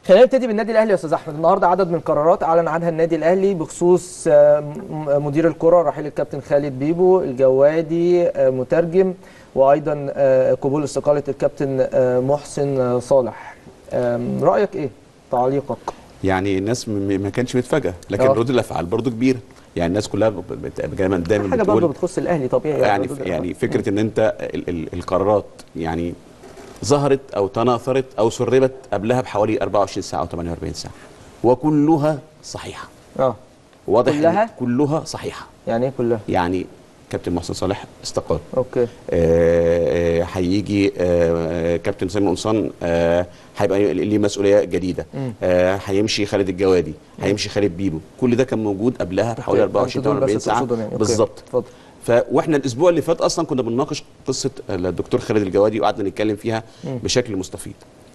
خلينا نبتدي بالنادي الاهلي يا استاذ احمد النهارده عدد من القرارات اعلن عنها النادي الاهلي بخصوص آه، م- مدير الكره رحيل الكابتن خالد بيبو الجوادي آه، مترجم وايضا آه، قبول استقاله الكابتن آه، محسن آه، صالح آم، رايك ايه تعليقك يعني الناس م- ما كانش متفاجئه لكن آه. ردود الافعال برضو كبيره يعني الناس كلها ب- بت- دايما دايما حاجه برضه بتقول بتخص الاهلي طبيعي يعني ردود الأفعال. يعني فكره ان انت ال ال القرارات يعني ظهرت او تناثرت او سربت قبلها بحوالي 24 ساعه او 48 ساعه وكلها صحيحه اه واضح إن كلها؟ كلها صحيحه يعني ايه كلها يعني كابتن محسن صالح استقال اوكي آه، آه، هيجي آه، كابتن سامي قمصان آه، هيبقى ليه مسؤوليه جديده مم. آه، هيمشي خالد الجوادي هيمشي خالد بيبو كل ده كان موجود قبلها بحوالي أوكي. 24 أنتوا دول 48 بس ساعه تقصدهم يعني. أوكي. بالظبط اتفضل ف واحنا الاسبوع اللي فات اصلا كنا بنناقش قصه الدكتور خالد الجوادي وقعدنا نتكلم فيها مم. بشكل مستفيض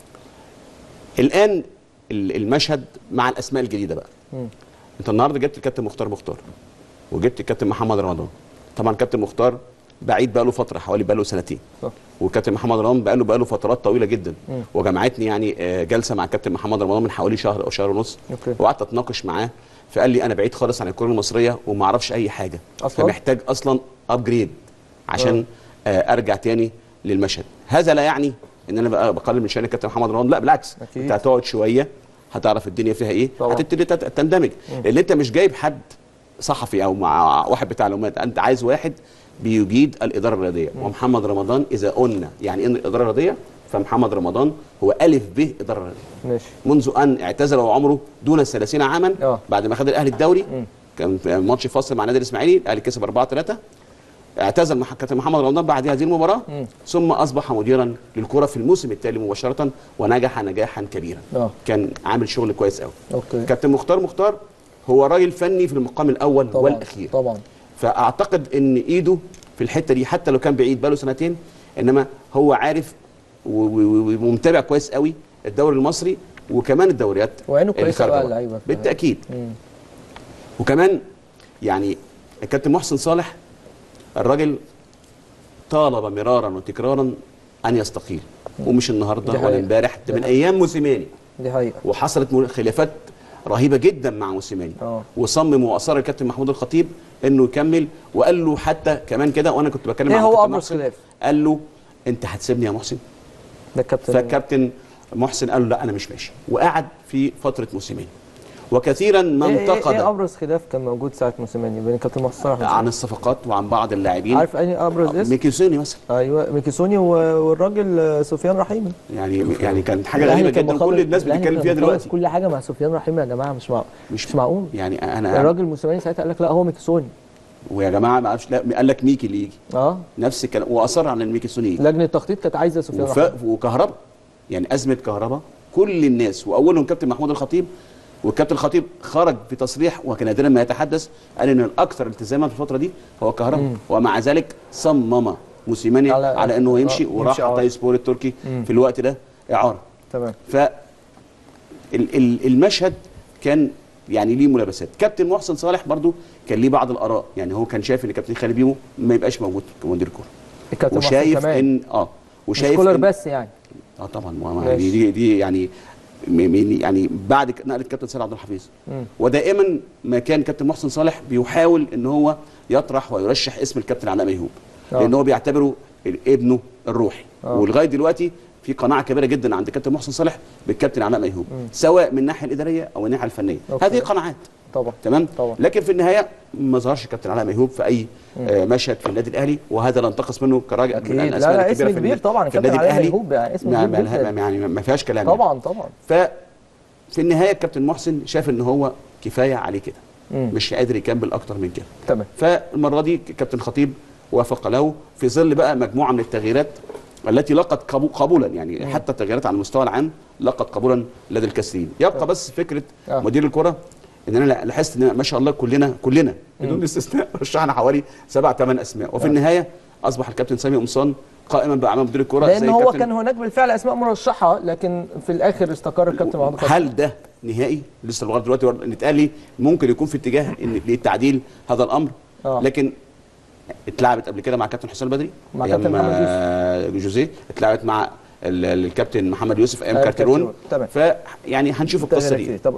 الان ال- المشهد مع الاسماء الجديده بقى مم. انت النهارده جبت الكابتن مختار مختار وجبت الكابتن محمد رمضان طبعا كابتن مختار بعيد بقى له فتره حوالي بقى له سنتين صح. والكابتن محمد رمضان بقى له بقى له فترات طويله جدا مم. وجمعتني يعني آه، جلسه مع الكابتن محمد رمضان من حوالي شهر او شهر ونص أوكي. وقعدت اتناقش معاه فقال لي انا بعيد خالص عن الكره المصريه وما اعرفش اي حاجه أصلاً؟ فمحتاج اصلا ابجريد عشان آه. ارجع تاني للمشهد هذا لا يعني ان انا بقى بقلل من شان الكابتن محمد رمضان لا بالعكس أكيد. انت هتقعد شويه هتعرف الدنيا فيها ايه طبعاً. هتبتدي تت- تندمج لان انت مش جايب حد صحفي او مع واحد بتاع معلومات انت عايز واحد بيجيد الاداره الرياضيه ومحمد رمضان اذا قلنا يعني ان الاداره الرياضيه فمحمد رمضان هو الف ب اداره رياضيه ماشي منذ ان اعتزل وعمره دون 30 عاما آه. بعد ما خد الاهلي الدوري مم. كان في ماتش فاصل مع نادي الاسماعيلي الاهلي كسب 4 3 اعتزل مع كابتن محمد رمضان بعد هذه المباراه مم. ثم اصبح مديرا للكره في الموسم التالي مباشره ونجح نجاحا كبيرا اه كان عامل شغل كويس قوي اوكي كابتن مختار مختار هو راجل فني في المقام الاول طبعا والاخير طبعا فاعتقد ان ايده في الحته دي حتى لو كان بعيد بقاله سنتين انما هو عارف و- و- و- ومتابع كويس قوي الدوري المصري وكمان الدوريات وعينه كويسه الخارجة بقى بره. اللعيبه بالتاكيد مم. وكمان يعني الكابتن محسن صالح الراجل طالب مرارا وتكرارا ان يستقيل ومش النهارده دي ولا حقيقة. امبارح ده من دي ايام موسيماني دي حقيقه وحصلت مل- خلافات رهيبه جدا مع موسيماني اه وصمم واصر الكابتن محمود الخطيب انه يكمل وقال له حتى كمان كده وانا كنت بتكلم ايه مع هو الكابتن ابرز محسن، خلاف قال له انت هتسيبني يا محسن ده الكابتن فالكابتن محسن قال له لا انا مش ماشي وقعد في فتره موسيماني وكثيرا ما ايه, إيه, انتقد ايه ابرز خلاف كان موجود ساعه موسيماني بين الكابتن محسن صلاح عن وموسيماني؟ الصفقات وعن بعض اللاعبين عارف اي ابرز اسم ميكيسوني مثلا ايوه ميكيسوني و- والراجل آه، سفيان رحيمي يعني يعني كانت حاجه الأهلي غريبه كان جدا مخلص- كل الناس الأهلي بتتكلم كان فيها مخلص دلوقتي كل حاجه مع سفيان رحيمي يا جماعه مش مع مش مش معقول يعني انا الراجل موسيماني ساعتها قال لك لا هو ميكيسوني ويا جماعه ما اعرفش لا قال لك ميكي اللي يجي اه نفس الكلام واصر على ان ميكيسوني يجي لجنه التخطيط كانت عايزه سفيان وف... رحيمي وكهرباء يعني ازمه كهرباء كل الناس واولهم كابتن محمود الخطيب والكابتن الخطيب خرج في تصريح وكان نادرا ما يتحدث قال ان الاكثر التزاما في الفتره دي هو كهرباء مم. ومع ذلك صمم موسيماني على- على, على انه آه، يمشي يمشي وراح إعارة. حتى سبور التركي مم. في الوقت ده اعاره تمام ف ال- ال- المشهد كان يعني ليه ملابسات كابتن محسن صالح برضو كان ليه بعض الاراء يعني هو كان شايف ان كابتن خالد بيمو ما يبقاش موجود كمدير كوره الكابتن محسن وشايف كمان ان اه مش وشايف كولر إن- بس يعني اه طبعا ما- ما- ماشي. يعني دي دي يعني م- م- يعني بعد ك- نقله كابتن سيد عبد الحفيظ مم. ودائما ما كان كابتن محسن صالح بيحاول ان هو يطرح ويرشح اسم الكابتن علاء ميهوب آه. لان هو بيعتبره ال- ابنه الروحي آه. ولغايه دلوقتي في قناعه كبيره جدا عند كابتن محسن صالح بالكابتن علاء ميهوب سواء من الناحيه الاداريه او الناحيه الفنيه أوكي. هذه قناعات طبعا تمام طبعا. لكن في النهايه ما ظهرش كابتن علاء ميهوب في اي آه مشهد في النادي الاهلي وهذا لا انتقص منه كراجل أكيد. من لا، الأسماء لا، الكبيرة اسم في كبير النادي- طبعاً. في النادي كابتن علاء الاهلي ميهوب يعني اسم ما- كبير ما- جداً. ما- يعني ما فيهاش كلام يعني. طبعا طبعا ف في النهايه الكابتن محسن شاف ان هو كفايه عليه كده مم. مش قادر يكمل اكتر من كده تمام فالمره دي كابتن خطيب وافق له في ظل بقى مجموعه من التغييرات التي لقت قبو- قبولا يعني مم. حتى التغييرات على المستوى العام لقت قبولا لدى الكثيرين يبقى بس فكره آه. مدير الكره ان انا لاحظت ان ما شاء الله كلنا كلنا بدون استثناء رشحنا حوالي سبع ثمان اسماء وفي آه. النهايه اصبح الكابتن سامي قمصان قائما باعمال مدير الكره لان هو كابتن- كان هناك بالفعل اسماء مرشحه لكن في الاخر استقر الكابتن محمود خطيب هل ده نهائي لسه لغايه دلوقتي ورد- نتقال لي ممكن يكون في اتجاه ان للتعديل هذا الامر آه. لكن اتلعبت قبل كده مع كابتن حسام البدري مع أيام، كابتن محمد آه، جوزيه اتلعبت مع ال- الكابتن محمد يوسف ايام أيام كارتيرون كارتيرون، تمام. فيعني هنشوف القصه دي طب